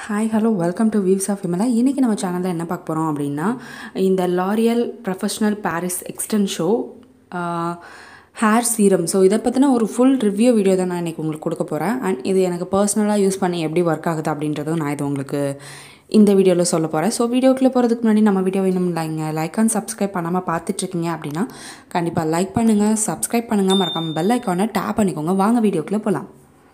hi hello welcome to weaves of Vimala இன்றைக்கி நம்ம சேனலில் என்ன பார்க்க போகிறோம் அப்படின்னா இந்த L'Oreal professional Paris Xtenso hair serum so இதை பற்றின ஒரு ஃபுல் ரிவ்யூ வீடியோ தான் நான் இன்றைக்கி உங்களுக்கு கொடுக்க போகிறேன் அண்ட் இது எனக்கு பர்சனலாக யூஸ் பண்ணி எப்படி ஒர்க் ஆகுது அப்படின்றதும் நான் இது உங்களுக்கு இந்த வீடியோவில் சொல்ல போகிறேன் ஸோ வீடியோக்குள்ளே போகிறதுக்கு முன்னாடி நம்ம வீடியோ இன்னும் இல்லைங்க லைக் அண்ட் சப்ஸ்கிரைப் பண்ணாமல் பார்த்துட்ருக்கீங்க அப்படின்னா கண்டிப்பாக லைக் பண்ணுங்கள் சப்ஸ்கிரைப் பண்ணுங்கள் மறக்காமல் பெல் ஐக்கானை டேப் பண்ணிக்கோங்க வாங்க வீடியோக்குள்ளே போகலாம்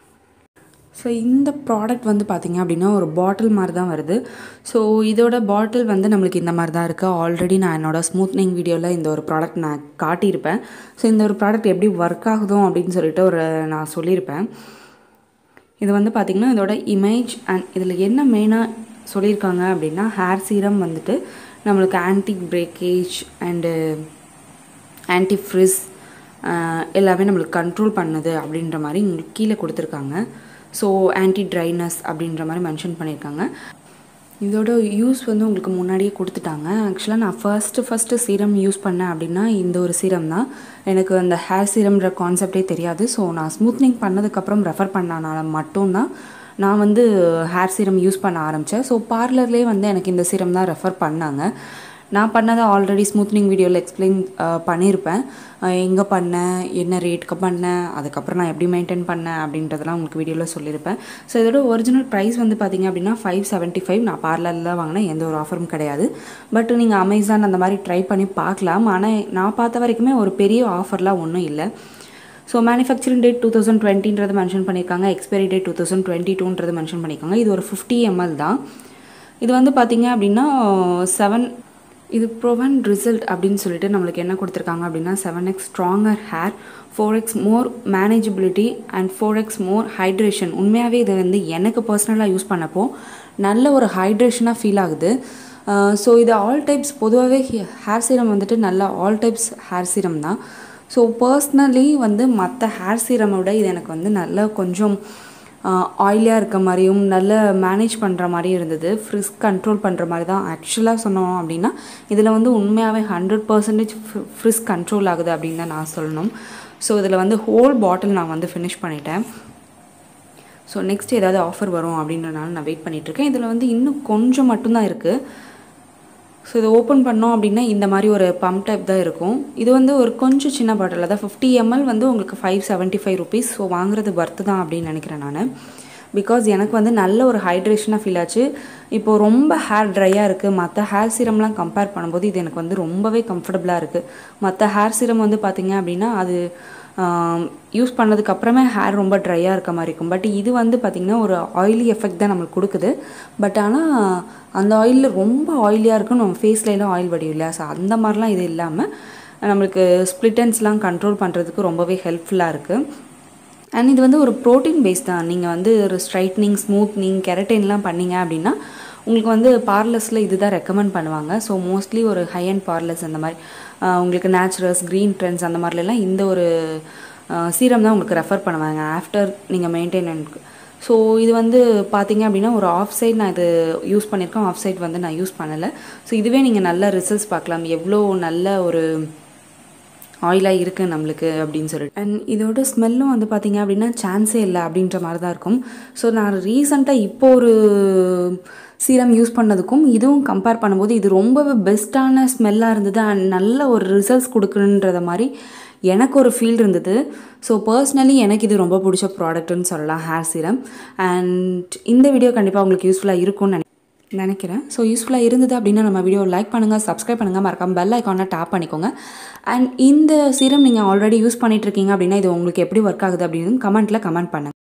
ஸோ இந்த ப்ராடக்ட் வந்து பார்த்திங்க அப்படின்னா ஒரு பாட்டில் மாதிரி தான் வருது ஸோ இதோட பாட்டில் வந்து நம்மளுக்கு இந்த மாதிரி தான் இருக்குது ஆல்ரெடி நான் என்னோடய ஸ்மூத்னிங் வீடியோவில் இந்த ஒரு ப்ராடக்ட் நான் காட்டியிருப்பேன் ஸோ இந்த ஒரு ப்ராடக்ட் எப்படி ஒர்க் ஆகுதோ அப்படின்னு சொல்லிட்டு ஒரு நான் சொல்லியிருப்பேன் இது வந்து பார்த்திங்கன்னா இதோட இமேஜ் அண்ட் இதில் என்ன மெயினாக சொல்லியிருக்காங்க அப்படின்னா ஹேர் சீரம் வந்துட்டு நம்மளுக்கு anti breakage and anti frizz எல்லாமே நம்மளுக்கு கண்ட்ரோல் பண்ணுது அப்படின்ற மாதிரி உங்களுக்கு கீழே கொடுத்துருக்காங்க ஸோ ஆன்டி ட்ரைனஸ் அப்படின்ற மாதிரி மென்ஷன் பண்ணியிருக்காங்க இதோட யூஸ் வந்து உங்களுக்கு முன்னாடியே கொடுத்துட்டாங்க ஆக்சுவலாக நான் ஃபர்ஸ்ட்டு ஃபஸ்ட்டு சீரம் யூஸ் பண்ணேன் அப்படின்னா இந்த ஒரு சீரம் தான் எனக்கு அந்த ஹேர் சீரம்ன்ற கான்செப்டே தெரியாது ஸோ நான் ஸ்மூத்னிங் பண்ணதுக்கப்புறம் ரெஃபர் பண்ணனால மட்டும்தான் நான் வந்து ஹேர் சீரம் யூஸ் பண்ண ஆரம்பித்தேன் ஸோ பார்லர்லேயே வந்து எனக்கு இந்த சீரம் தான் ரெஃபர் பண்ணாங்க நான் பண்ணதை ஆல்ரெடி ஸ்மூத்னிங் வீடியோவில் எக்ஸ்பிளைன் பண்ணியிருப்பேன் எங்கே பண்ணேன் என்ன ரேட்டுக்கு பண்ணேன் அதுக்கப்புறம் நான் எப்படி மெயின்டைன் பண்ணேன் அப்படின்றதெல்லாம் உங்களுக்கு வீடியோவில் சொல்லியிருப்பேன் ஸோ இதோட ஒரிஜினல் ப்ரைஸ் வந்து பார்த்திங்க அப்படின்னா ஃபைவ் செவன்ட்டி ஃபைவ் நான் பார்லரில் வாங்கினேன் எந்த ஒரு ஆஃபரும் கிடையாது பட் நீங்கள் அமேசான் அந்த மாதிரி ட்ரை பண்ணி பார்க்கலாம் ஆனால் நான் பார்த்த வரைக்குமே ஒரு பெரிய ஆஃபர்லாம் ஒன்றும் இல்லை so manufacturing date two thousand டுவெண்ட்டின்றது மென்ஷன் பண்ணியிருக்காங்க expiry date two thousand twenty டூன்றது மென்ஷன் பண்ணியிருக்காங்க இது ஒரு ஃபிஃப்டி எம்எல் தான் இது வந்து பார்த்திங்க அப்படின்னா செவன் இது ப்ரோவன் ரிசல்ட் அப்படின்னு சொல்லிட்டு நம்மளுக்கு என்ன கொடுத்துருக்காங்க அப்படின்னா seven x stronger hair four x more manageability and four x more hydration உண்மையாகவே இது வந்து எனக்கு பர்சனலாக யூஸ் பண்ணப்போ நல்ல ஒரு ஹைட்ரேஷனாக ஃபீல் ஆகுது ஸோ இது ஆல் டைப்ஸ் பொதுவாகவே ஹேர் சீரம் வந்துட்டு நல்ல ஆல் டைப்ஸ் ஹேர் சீரம் தான் ஸோ பர்ஸ்னலி வந்து மற்ற ஹேர் சீரமை விட இது எனக்கு வந்து நல்லா கொஞ்சம் ஆயிலியாக இருக்க மாதிரியும் நல்ல மேனேஜ் பண்ணுற மாதிரியும் இருந்தது ஃப்ரிஸ் கண்ட்ரோல் பண்ணுற மாதிரி தான் ஆக்சுவலாக சொன்னோம் அப்படின்னா இதில் வந்து உண்மையாகவே ஹண்ட்ரட் பர்சன்டேஜ் ஃப்ரிஸ் கண்ட்ரோல் ஆகுது அப்படின்னு தான் நான் சொல்லணும் ஸோ இதில் வந்து ஹோல் பாட்டில் நான் வந்து ஃபினிஷ் பண்ணிட்டேன் ஸோ நெக்ஸ்ட் ஏதாவது ஆஃபர் வரும் அப்படின்றனால நான் வெயிட் பண்ணிகிட்ருக்கேன் இதில் வந்து இன்னும் கொஞ்சம் மட்டும்தான் இருக்குது ஸோ இதை ஓப்பன் பண்ணோம் அப்படின்னா இந்த மாதிரி ஒரு பம்ப் டைப் தான் இருக்கும் இது வந்து ஒரு கொஞ்சம் சின்ன பாட்டில் அதான் ஃபிஃப்டி எம்எல் வந்து உங்களுக்கு five seventy five rupees so வாங்குறது ஒர்த்து தான் அப்படின்னு நினைக்கிறேன் நான் பிகாஸ் எனக்கு வந்து நல்ல ஒரு ஹைட்ரேஷனாக ஃபீல் ஆச்சு இப்போது ரொம்ப ஹேர் ட்ரையாக இருக்குது மற்ற ஹேர் சீரம்லாம் கம்பேர் பண்ணும்போது இது எனக்கு வந்து ரொம்பவே கம்ஃபர்டபுளாக இருக்குது மற்ற ஹேர் சீரம் வந்து பார்த்திங்க அப்படின்னா அது யூஸ் பண்ணதுக்கப்புறமே ஹேர் ரொம்ப ட்ரையாக இருக்க மாதிரி இருக்கும் பட் இது வந்து பார்த்திங்கன்னா ஒரு ஆயிலி எஃபெக்ட் தான் நம்மளுக்கு கொடுக்குது பட் ஆனால் அந்த ஆயிலில் ரொம்ப ஆயிலியாக இருக்கும் நம்ம ஃபேஸ்லாம் ஆயில் வடியும் இல்லையா ஸோ அந்த மாதிரிலாம் இது இல்லாமல் நம்மளுக்கு ஸ்ப்ளிட்டன்ஸ்லாம் கண்ட்ரோல் பண்ணுறதுக்கு ரொம்பவே ஹெல்ப்ஃபுல்லாக இருக்குது அண்ட் இது வந்து ஒரு ப்ரோட்டீன் பேஸ் தான் நீங்கள் வந்து ஒரு ஸ்ட்ரைட்னிங் ஸ்மூத்னிங் கெரட்டின்லாம் பண்ணிங்க அப்படின்னா உங்களுக்கு வந்து பார்லர்ஸில் இது தான் ரெக்கமெண்ட் பண்ணுவாங்க ஸோ மோஸ்ட்லி ஒரு ஹை அண்ட் பார்லர்ஸ் அந்த மாதிரி உங்களுக்கு நேச்சுரல்ஸ் க்ரீன் ட்ரெண்ட்ஸ் அந்த மாதிரிலாம் இந்த ஒரு சீரம் தான் உங்களுக்கு ரெஃபர் பண்ணுவாங்க ஆஃப்டர் நீங்கள் மெயின்டெனன்ஸ்க்கு ஸோ இது வந்து பார்த்தீங்க அப்படின்னா ஒரு ஆஃப் சைட் நான் இது யூஸ் பண்ணியிருக்கேன் ஆஃப் சைட் வந்து நான் யூஸ் பண்ணலை ஸோ இதுவே நீங்கள் நல்ல ரிசல்ட்ஸ் பார்க்கலாம் எவ்வளோ நல்ல ஒரு ஆயிலாக இருக்குது நம்மளுக்கு அப்படின்னு சொல்லிட்டு அண்ட் இதோட ஸ்மெல்லும் வந்து பார்த்திங்க அப்படின்னா சான்ஸே இல்லை அப்படின்ற மாதிரி தான் இருக்கும் ஸோ நான் ரீசண்டாக இப்போ ஒரு சீரம் யூஸ் பண்ணதுக்கும் இதுவும் கம்பேர் பண்ணும்போது இது ரொம்பவே பெஸ்ட்டான ஸ்மெல்லாக இருந்தது அண்ட் நல்ல ஒரு ரிசல்ட்ஸ் கொடுக்குன்றத மாதிரி எனக்கு ஒரு ஃபீல் இருந்தது ஸோ பர்சனலி எனக்கு இது ரொம்ப பிடிச்ச ப்ராடக்ட்னு சொல்லலாம் ஹேர் சீரம் அண்ட் இந்த வீடியோ கண்டிப்பாக உங்களுக்கு யூஸ்ஃபுல்லாக இருக்கும்னு நினை நினைக்கிறேன் ஸோ யூஸ்ஃபுல்லாக இருந்தது அப்படின்னா நம்ம வீடியோ லைக் பண்ணுங்கள் சப்ஸ்கிரைப் பண்ணுங்கள் மறக்காம பெல் ஐக்கானை டேப் பண்ணிக்கோங்க அண்ட் இந்த சீரம் நீங்கள் ஆல்ரெடி யூஸ் பண்ணிகிட்ருக்கீங்க அப்படின்னா இது உங்களுக்கு எப்படி ஒர்க் ஆகுது அப்படின்னு கமெண்ட்டில் கமெண்ட் பண்ணுங்கள்